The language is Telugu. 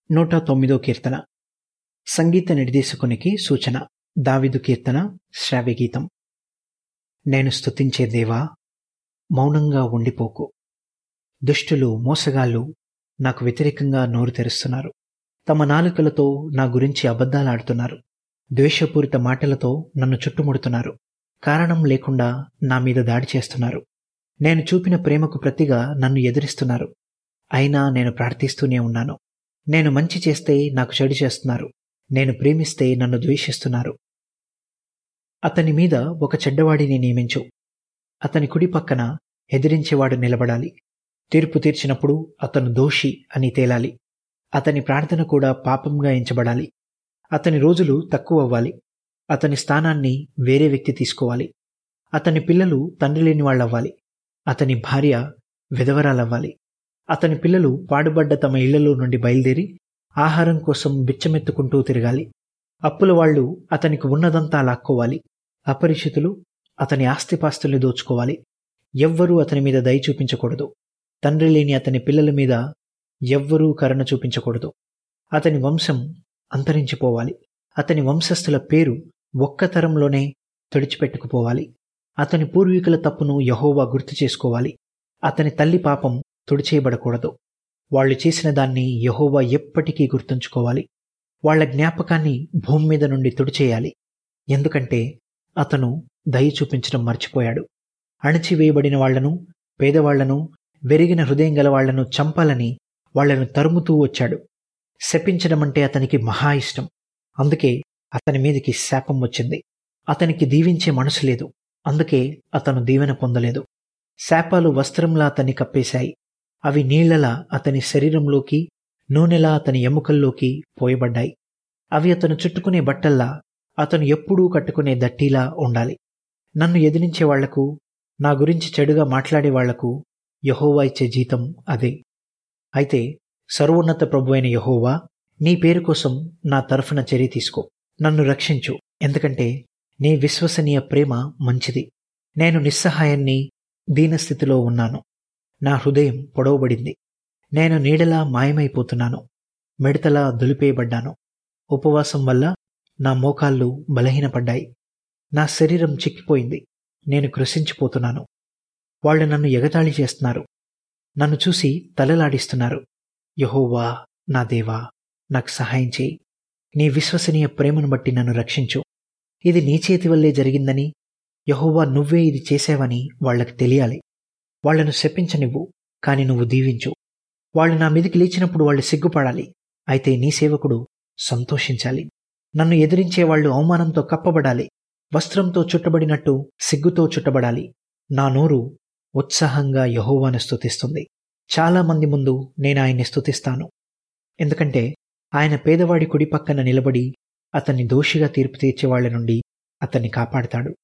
నూట తొమ్మిదో కీర్తన సంగీత నిర్దేశకునికి సూచన దావిదు కీర్తన శ్రావ్యగీతం నేను స్తుతించే దేవా మౌనంగా ఉండిపోకు దుష్టులు మోసగాళ్ళు నాకు వ్యతిరేకంగా నోరు తెరుస్తున్నారు తమ నాలుకలతో నా గురించి అబద్ధాలాడుతున్నారు ద్వేషపూరిత మాటలతో నన్ను చుట్టుముడుతున్నారు కారణం లేకుండా నా మీద దాడి చేస్తున్నారు నేను చూపిన ప్రేమకు ప్రతిగా నన్ను ఎదిరిస్తున్నారు అయినా నేను ప్రార్థిస్తూనే ఉన్నాను నేను మంచి చేస్తే నాకు చెడు చేస్తున్నారు నేను ప్రేమిస్తే నన్ను ద్వేషిస్తున్నారు అతని మీద ఒక చెడ్డవాడిని నియమించు అతని కుడి పక్కన ఎదిరించేవాడు నిలబడాలి తీర్పు తీర్చినప్పుడు అతను దోషి అని తేలాలి అతని ప్రార్థన కూడా పాపంగా ఎంచబడాలి అతని రోజులు తక్కువ అవ్వాలి అతని స్థానాన్ని వేరే వ్యక్తి తీసుకోవాలి అతని పిల్లలు తండ్రి లేని వాళ్ళవ్వాలి అతని భార్య విధవరాలవ్వాలి అతని పిల్లలు పాడుబడ్డ తమ ఇళ్లలో నుండి బయలుదేరి ఆహారం కోసం బిచ్చమెత్తుకుంటూ తిరగాలి అప్పుల వాళ్ళు అతనికి ఉన్నదంతా లాక్కోవాలి అపరిచితులు అతని ఆస్తిపాస్తుల్ని దోచుకోవాలి ఎవ్వరూ అతని మీద దయ చూపించకూడదు తండ్రి లేని అతని పిల్లల మీద ఎవ్వరూ కరుణ చూపించకూడదు అతని వంశం అంతరించిపోవాలి అతని వంశస్థుల పేరు ఒక్క తరంలోనే తుడిచిపెట్టుకుపోవాలి అతని పూర్వీకుల తప్పును యహోవా గుర్తు చేసుకోవాలి అతని తల్లి పాపం తుడిచేయబడకూడదు వాళ్ళు చేసిన దాన్ని యహోవా ఎప్పటికీ గుర్తుంచుకోవాలి వాళ్ల జ్ఞాపకాన్ని భూమి మీద నుండి తుడిచేయాలి ఎందుకంటే అతను దయ చూపించడం మర్చిపోయాడు అణచివేయబడిన వాళ్లను పేదవాళ్లను వెరిగిన హృదయం గల వాళ్లను చంపాలని వాళ్లను తరుముతూ వచ్చాడు శపించడం అంటే అతనికి మహా ఇష్టం అందుకే అతని మీదకి శాపం వచ్చింది అతనికి దీవించే మనసు లేదు అందుకే అతను దీవెన పొందలేదు శాపాలు వస్త్రంలా అతన్ని కప్పేశాయి అవి నీళ్లలా అతని శరీరంలోకి నూనెలా అతని ఎముకల్లోకి పోయబడ్డాయి అవి అతను చుట్టుకునే బట్టల్లా అతను ఎప్పుడూ కట్టుకునే దట్టీలా ఉండాలి నన్ను ఎదిరించే వాళ్లకు నా గురించి చెడుగా మాట్లాడే వాళ్లకు యహోవా ఇచ్చే జీతం అదే అయితే సర్వోన్నత ప్రభు అయిన యహోవా నీ పేరు కోసం నా తరఫున చర్య తీసుకో నన్ను రక్షించు ఎందుకంటే నీ విశ్వసనీయ ప్రేమ మంచిది నేను నిస్సహాయాన్ని దీనస్థితిలో ఉన్నాను నా హృదయం పొడవబడింది నేను నీడలా మాయమైపోతున్నాను మిడతలా దులిపేయబడ్డాను ఉపవాసం వల్ల నా మోకాళ్ళు బలహీనపడ్డాయి నా శరీరం చిక్కిపోయింది నేను కృషించిపోతున్నాను వాళ్ళు నన్ను ఎగతాళి చేస్తున్నారు నన్ను చూసి తలలాడిస్తున్నారు యహోవా నా దేవా నాకు సహాయం చేయి నీ విశ్వసనీయ ప్రేమను బట్టి నన్ను రక్షించు ఇది నీ చేతి వల్లే జరిగిందని యహోవా నువ్వే ఇది చేసావని వాళ్లకు తెలియాలి వాళ్లను శపించనివ్వు కాని నువ్వు దీవించు వాళ్ళు నా మీదకి లేచినప్పుడు వాళ్ళు సిగ్గుపడాలి అయితే నీ సేవకుడు సంతోషించాలి నన్ను ఎదిరించే వాళ్ళు అవమానంతో కప్పబడాలి వస్త్రంతో చుట్టబడినట్టు సిగ్గుతో చుట్టబడాలి నా నోరు ఉత్సాహంగా యహోవాను స్తుతిస్తుంది చాలా మంది ముందు నేను ఆయన్ని స్తుతిస్తాను ఎందుకంటే ఆయన పేదవాడి కుడి పక్కన నిలబడి అతన్ని దోషిగా తీర్పు తీర్చే వాళ్ల నుండి అతన్ని కాపాడతాడు